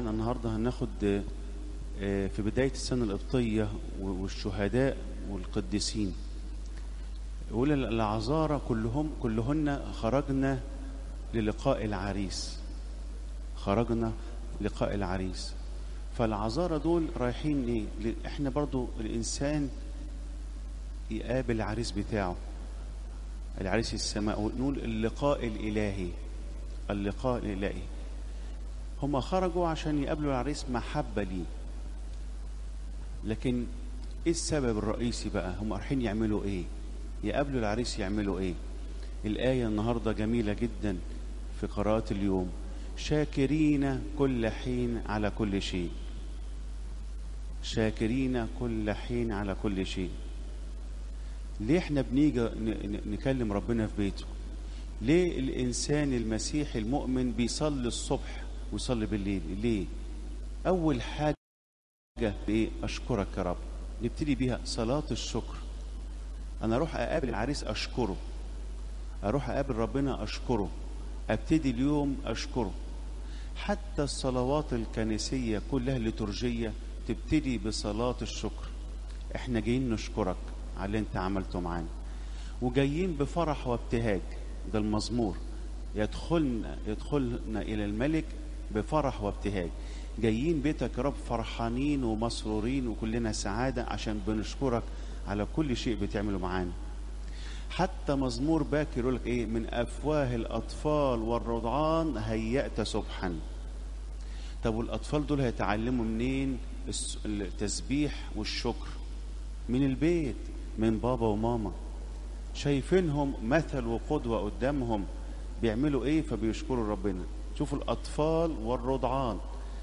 احنا النهارده هناخد آه، في بداية السنة القبطية والشهداء والقديسين يقول العذارى كلهم كلهن خرجنا للقاء العريس خرجنا لقاء العريس فالعذارى دول رايحين ايه ل- احنا برضو الانسان يقابل العريس بتاعه العريس السماء ونقول اللقاء الالهي اللقاء الالهي هم خرجوا عشان يقابلوا العريس محبة ليه لكن ايه السبب الرئيسي بقى هم رايحين يعملوا ايه يقابلوا العريس يعملوا ايه الآية النهاردة جميلة جدا في قراءات اليوم شاكرين كل حين على كل شيء شاكرين كل حين على كل شيء ليه احنا بنيجي ن- ن- نكلم ربنا في بيته ليه الإنسان المسيحي المؤمن بيصلي الصبح ويصلي بالليل ليه أول حاجة بإيه أشكرك يا رب نبتدي بيها صلاة الشكر أنا أروح أقابل العريس أشكره أروح أقابل ربنا أشكره أبتدي اليوم أشكره حتى الصلوات الكنسية كلها الليتورجية تبتدي بصلاة الشكر احنا جايين نشكرك على اللي انت عملته معانا وجايين بفرح وابتهاج ده المزمور يدخلنا يدخلنا الى الملك بفرح وابتهاج جايين بيتك يا رب فرحانين ومسرورين وكلنا سعادة عشان بنشكرك على كل شيء بتعمله معانا حتى مزمور باكر يقول لك ايه من افواه الاطفال والرضعان هيأت سبحا طب والاطفال دول هيتعلموا منين الس- التسبيح والشكر من البيت من بابا وماما شايفينهم مثل وقدوة قدامهم بيعملوا ايه فبيشكروا ربنا شوفوا الاطفال والرضعان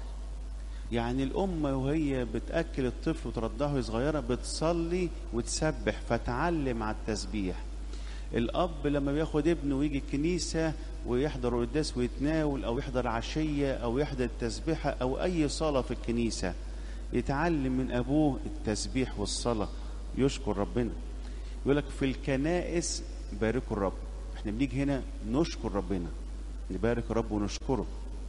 يعني الام وهي بتاكل الطفل وترضعه وهي صغيره بتصلي وتسبح فتعلم على التسبيح الاب لما بياخد ابنه ويجي الكنيسه ويحضر القداس ويتناول او يحضر عشيه او يحضر التسبيحه او اي صلاه في الكنيسه يتعلم من ابوه التسبيح والصلاه يشكر ربنا يقول لك في الكنائس باركوا الرب احنا بنيجي هنا نشكر ربنا نبارك الرب ونشكره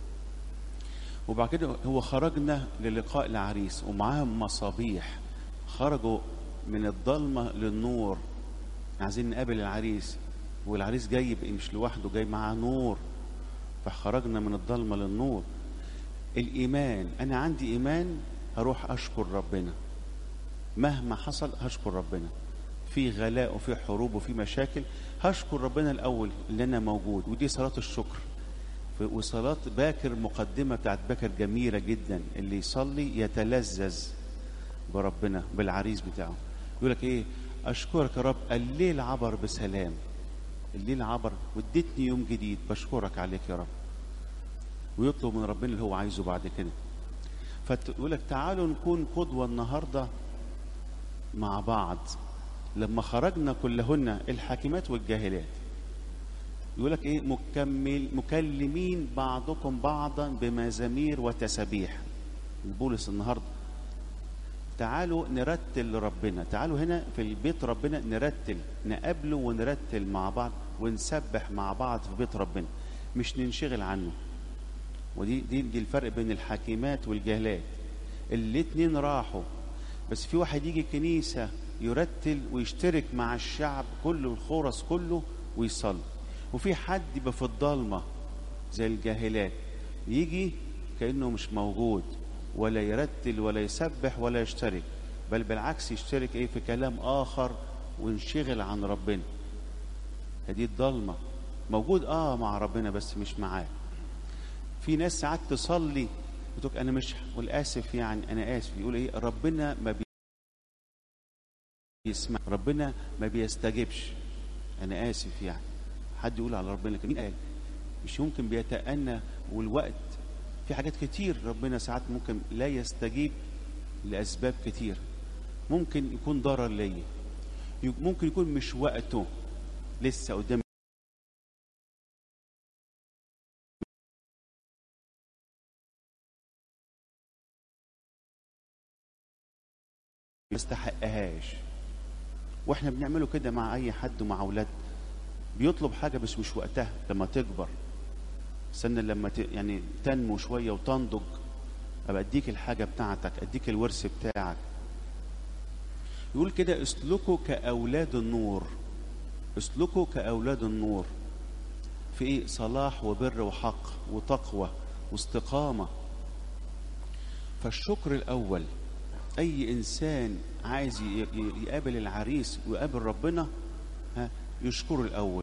وبعد كده هو خرجنا للقاء العريس ومعاهم مصابيح خرجوا من الضلمة للنور عايزين نقابل العريس والعريس جاي بقى مش لوحده جاي معاه نور فخرجنا من الضلمة للنور الإيمان أنا عندي إيمان هروح أشكر ربنا مهما حصل هشكر ربنا في غلاء وفي حروب وفي مشاكل هشكر ربنا الأول اللي أنا موجود ودي صلاة الشكر ف- وصلاة باكر مقدمة بتاعت باكر جميلة جدا اللي يصلي يتلذذ بربنا بالعريس بتاعه يقول لك ايه اشكرك يا رب الليل عبر بسلام الليل عبر واديتني يوم جديد بشكرك عليك يا رب ويطلب من ربنا اللي هو عايزه بعد كده فيقول لك تعالوا نكون قدوة النهاردة مع بعض لما خرجنا كلهن الحاكمات والجاهلات يقول لك ايه مكمل مكلمين بعضكم بعضا بمزامير وتسابيح بولس النهارده تعالوا نرتل لربنا تعالوا هنا في البيت ربنا نرتل نقابله ونرتل مع بعض ونسبح مع بعض في بيت ربنا مش ننشغل عنه ودي دي, دي الفرق بين الحكيمات والجهلات الاتنين راحوا بس في واحد يجي كنيسة يرتل ويشترك مع الشعب كله الخورس كله ويصلي وفي حد يبقى في الضلمة زي الجاهلات يجي كأنه مش موجود ولا يرتل ولا يسبح ولا يشترك بل بالعكس يشترك ايه في كلام آخر وينشغل عن ربنا هذه الضلمة موجود اه مع ربنا بس مش معاه في ناس ساعات تصلي وتقول انا مش والاسف يعني انا اسف يقول ايه ربنا ما بيسمع ربنا ما بيستجبش انا اسف يعني حد يقول على ربنا كده مين قال مش يمكن بيتأنى والوقت في حاجات كتير ربنا ساعات ممكن لا يستجيب لأسباب كتير ممكن يكون ضرر ليا ممكن يكون مش وقته لسه قدام ما يستحقهاش واحنا بنعمله كده مع اي حد ومع اولاد بيطلب حاجه بس مش وقتها لما تكبر استنى لما ت... يعني تنمو شويه وتنضج ابقى اديك الحاجه بتاعتك اديك الورث بتاعك يقول كده اسلكوا كاولاد النور اسلكوا كاولاد النور في ايه صلاح وبر وحق وتقوى واستقامه فالشكر الاول اي انسان عايز ي- ي- يقابل العريس ويقابل ربنا ها يشكره الاول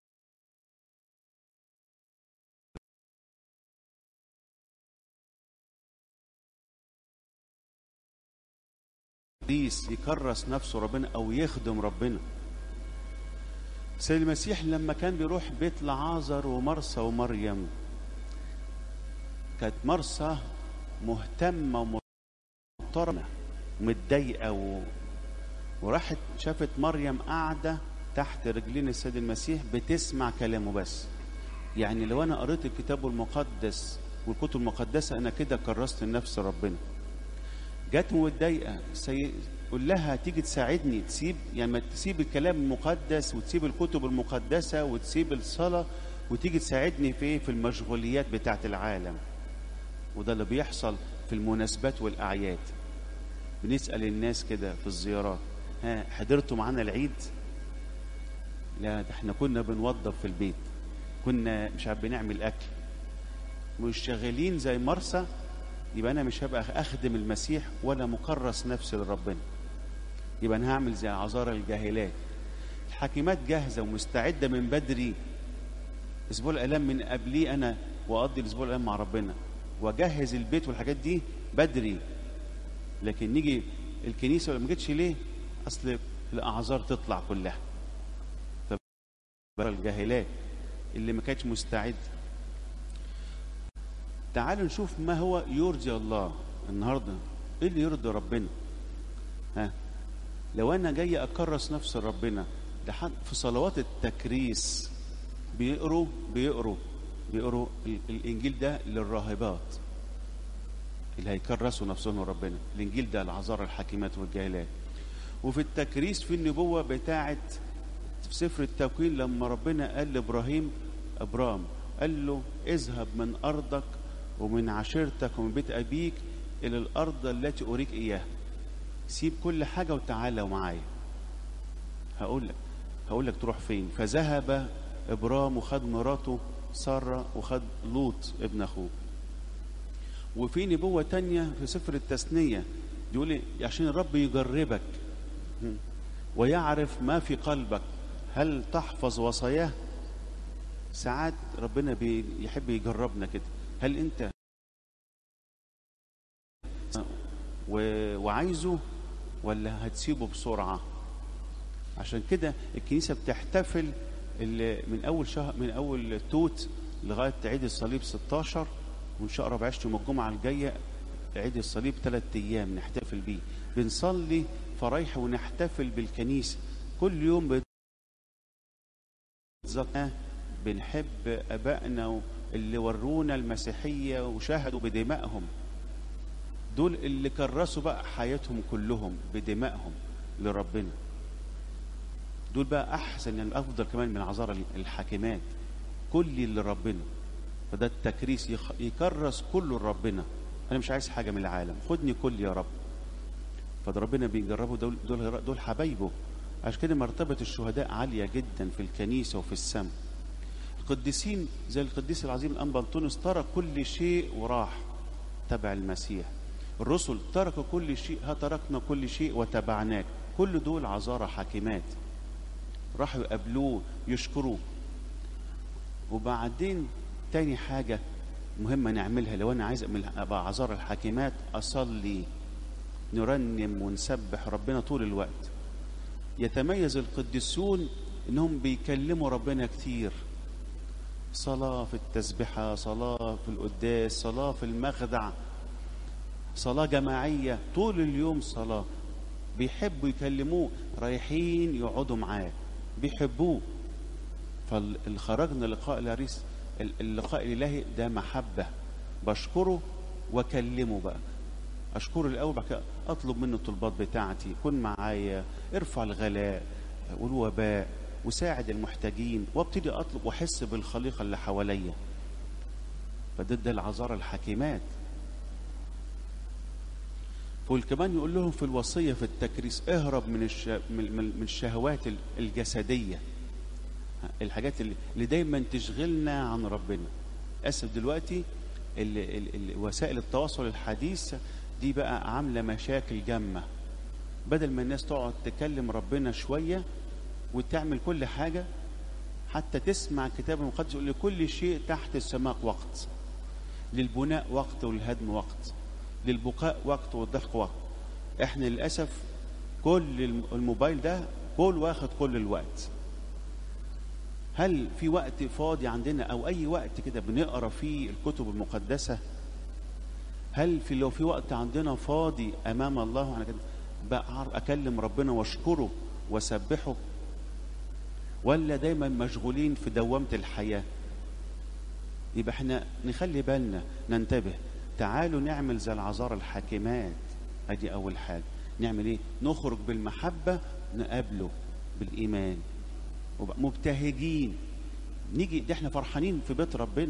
العريس يكرس نفسه ربنا او يخدم ربنا سيد المسيح لما كان بيروح بيت لعازر ومرسى ومريم كانت مرسى مهتمه ومحترمه ومتضايقه و... وراحت شافت مريم قاعده تحت رجلين السيد المسيح بتسمع كلامه بس يعني لو انا قريت الكتاب المقدس والكتب المقدسه انا كده كرست نفس ربنا جت متضايقه سي... قول لها تيجي تساعدني تسيب يعني ما تسيب الكلام المقدس وتسيب الكتب المقدسه وتسيب الصلاه وتيجي تساعدني في إيه؟ في المشغوليات بتاعت العالم وده اللي بيحصل في المناسبات والاعياد بنسال الناس كده في الزيارات ها حضرتوا معانا العيد لا ده احنا كنا بنوضب في البيت كنا مش عارف بنعمل اكل مش شغالين زي مرسى يبقى انا مش هبقى اخدم المسيح ولا مكرس نفسي لربنا يبقى انا هعمل زي عذارى الجاهلات الحاكمات جاهزه ومستعده من بدري اسبوع الالام من قبليه انا واقضي الاسبوع الالام مع ربنا واجهز البيت والحاجات دي بدري لكن نيجي الكنيسه ولا ما جتش ليه اصل الاعذار تطلع كلها الجاهلات اللي ما كانتش مستعده تعالوا نشوف ما هو يرضي الله النهارده ايه اللي يرضي ربنا ها لو انا جاي اكرس نفس ربنا ده حد في صلوات التكريس بيقروا بيقروا بيقروا ال- الانجيل ده للراهبات اللي هيكرسوا نفسهم ربنا الانجيل ده العذارى الحكيمات والجاهلات وفي التكريس في النبوه بتاعه في سفر التكوين لما ربنا قال لابراهيم ابرام قال له اذهب من ارضك ومن عشيرتك ومن بيت ابيك الى الارض التي اريك اياها سيب كل حاجه وتعالى معايا هقول لك هقول لك تروح فين فذهب ابرام وخد مراته ساره وخد لوط ابن اخوه وفي نبوه تانية في سفر التثنيه يقول إيه؟ عشان الرب يجربك ويعرف ما في قلبك هل تحفظ وصاياه ساعات ربنا بيحب يجربنا كده هل انت و- وعايزه ولا هتسيبه بسرعه عشان كده الكنيسه بتحتفل ال- من اول شهر من اول توت لغايه عيد الصليب 16 وان شاء الله بعشت يوم الجمعه الجايه عيد الصليب ثلاث ايام نحتفل بيه بنصلي فرايح ونحتفل بالكنيسه كل يوم بالظبط بنحب ابائنا اللي ورونا المسيحيه وشهدوا بدمائهم دول اللي كرسوا بقى حياتهم كلهم بدمائهم لربنا دول بقى احسن يعني افضل كمان من عذارى الحاكمات كل اللي ربنا فده التكريس يخ- يكرس كله لربنا انا مش عايز حاجه من العالم خدني كل يا رب فده ربنا بيجربه دول دول دول حبايبه عشان كده مرتبه الشهداء عاليه جدا في الكنيسه وفي السماء القديسين زي القديس العظيم الانبا انطونيوس ترك كل شيء وراح تبع المسيح الرسل تركوا كل شيء ها تركنا كل شيء وتبعناك كل دول عذارى حاكمات راحوا يقابلوه يشكروه وبعدين تاني حاجة مهمة نعملها لو أنا عايز أعمل- أبقى عذارى الحاكمات أصلي نرنم ونسبح ربنا طول الوقت يتميز القديسون إنهم بيكلموا ربنا كتير صلاة في التسبحة صلاة في القداس صلاة في المخدع صلاة جماعية طول اليوم صلاة بيحبوا يكلموه رايحين يقعدوا معاه بيحبوه فاللي خرجنا لقاء العريس اللقاء الالهي ده محبه بشكره واكلمه بقى اشكره الاول بعد كده اطلب منه الطلبات بتاعتي كن معايا ارفع الغلاء والوباء وساعد المحتاجين وابتدي اطلب واحس بالخليقه اللي حواليا فده ده العذارى الحكيمات والكمان يقول لهم في الوصية في التكريس اهرب من الش... من من- من الشهوات ال- الجسدية الحاجات اللي, اللي دايما تشغلنا عن ربنا اسف دلوقتي ال... ال... ال... وسائل التواصل الحديثة دي بقى عاملة مشاكل جامة بدل ما الناس تقعد تكلم ربنا شوية وتعمل كل حاجة حتى تسمع الكتاب المقدس يقول لكل شيء تحت السماء وقت للبناء وقت والهدم وقت للبكاء وقت والضحك وقت احنا للاسف كل الم- الموبايل ده كل واخد كل الوقت هل في وقت فاضي عندنا او اي وقت كده بنقرا فيه الكتب المقدسه هل في لو في وقت عندنا فاضي امام الله انا كده بعرف اكلم ربنا واشكره واسبحه ولا دايما مشغولين في دوامه الحياه يبقى احنا نخلي بالنا ننتبه تعالوا نعمل زي العذارى الحاكمات ادي اول حاجه نعمل ايه نخرج بالمحبه نقابله بالايمان وبقى مبتهجين نيجي ده احنا فرحانين في بيت ربنا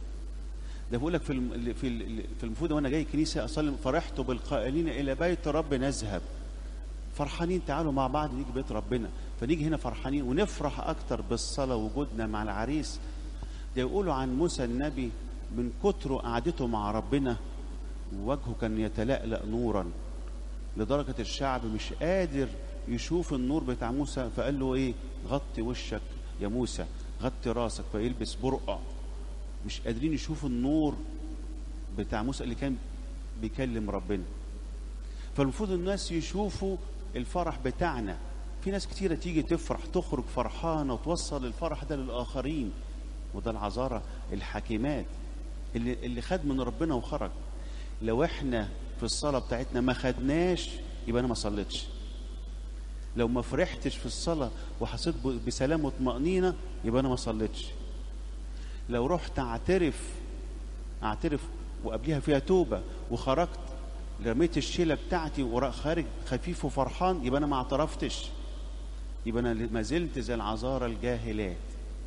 ده بقول لك في الم... في ال... في المفروض وانا جاي الكنيسه اصلي فرحت بالقائلين الى بيت رب نذهب فرحانين تعالوا مع بعض نيجي بيت ربنا فنيجي هنا فرحانين ونفرح اكتر بالصلاه وجودنا مع العريس ده يقولوا عن موسى النبي من كتر قعدته مع ربنا وجهه كان يتلألأ نورا لدرجة الشعب مش قادر يشوف النور بتاع موسى فقال له ايه غطي وشك يا موسى غطي راسك فيلبس برقع مش قادرين يشوفوا النور بتاع موسى اللي كان بيكلم ربنا فالمفروض الناس يشوفوا الفرح بتاعنا في ناس كتيرة تيجي تفرح تخرج فرحانة وتوصل الفرح ده للآخرين وده العذارى الحكيمات اللي, اللي خد من ربنا وخرج لو احنا في الصلاة بتاعتنا ما خدناش يبقى انا ما صليتش لو ما فرحتش في الصلاة وحسيت ب- بسلام وطمأنينة يبقى انا ما صليتش لو رحت اعترف اعترف وقبليها فيها توبة وخرجت رميت الشيلة بتاعتي ورا خارج خفيف وفرحان يبقى انا ما اعترفتش يبقى انا ما زلت زي العذارى الجاهلات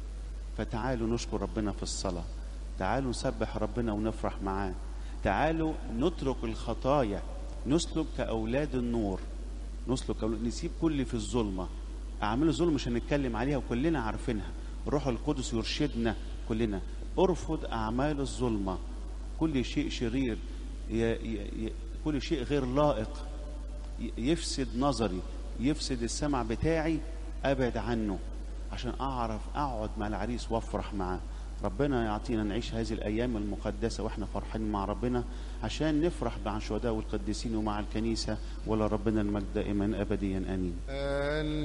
فتعالوا نشكر ربنا في الصلاة تعالوا نسبح ربنا ونفرح معاه تعالوا نترك الخطايا نسلك كأولاد النور نسلك كأولاد نسيب كل في الظلمة أعمال الظلم مش هنتكلم عليها وكلنا عارفينها الروح القدس يرشدنا كلنا ارفض أعمال الظلمة كل شيء شرير ي... ي... ي... كل شيء غير لائق ي- يفسد نظري يفسد السمع بتاعي ابعد عنه عشان اعرف اقعد مع العريس وافرح معاه ربنا يعطينا نعيش هذه الايام المقدسه واحنا فرحانين مع ربنا عشان نفرح مع الشهداء والقديسين ومع الكنيسه ولا ربنا المجد دائما ابديا امين ال